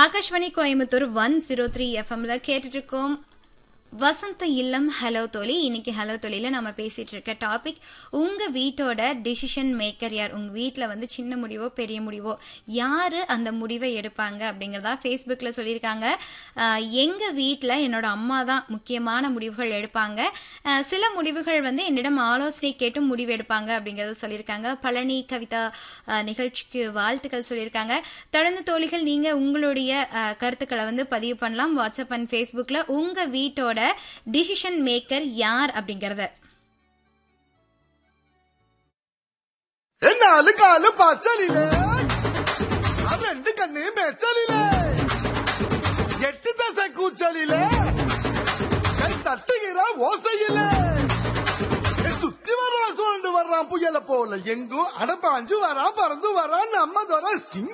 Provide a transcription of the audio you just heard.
Akashvani Coimbatore one zero three எஃப்எம்ல கேட்டுட்டு இருக்கோம் வசந்த இல்லம் ஹலோ தோழி இன்னைக்கு ஹலோ தோழியில நம்ம பேசிட்டு இருக்க டாபிக் உங்க வீட்டோட டிசிஷன் மேக்கர் யார் உங்க வீட்டில் வந்து சின்ன முடிவோ பெரிய முடிவோ யாரு அந்த முடிவை எடுப்பாங்க அப்படிங்கிறதா ஃபேஸ்புக்கில் சொல்லியிருக்காங்க அஹ், எங்க வீட்டில் என்னோட அம்மா தான் முக்கியமான முடிவுகள் எடுப்பாங்க அஹ், சில முடிவுகள் வந்து என்னிடம் ஆலோசனை கேட்டும் முடிவு எடுப்பாங்க அப்படிங்கறத சொல்லியிருக்காங்க பழனி கவிதா அஹ், நிகழ்ச்சிக்கு வாழ்த்துக்கள் சொல்லியிருக்காங்க தொடர்ந்து தோழிகள் நீங்க உங்களுடைய அஹ், கருத்துக்களை வந்து பதிவு பண்ணலாம் வாட்ஸ்அப் அண்ட் ஃபேஸ்புக்கில் உங்க வீட்டோட டிசிஷன் மேக்கர் யார் அப்படிங்கறத നാല് കാല് പച്ചലില് ആ രണ്ട് കണ്ണേ മെച്ചലില് എട്ട് ദശ കൂച്ചലില് கை தட்டுகிற ஓசையில சுத்தி வர்றான் சுழண்டு வர்றான் புயல போல எங்கும் அடப்பாஞ்சு வரான் பறந்து வரான் நம்ம தோற சிங்க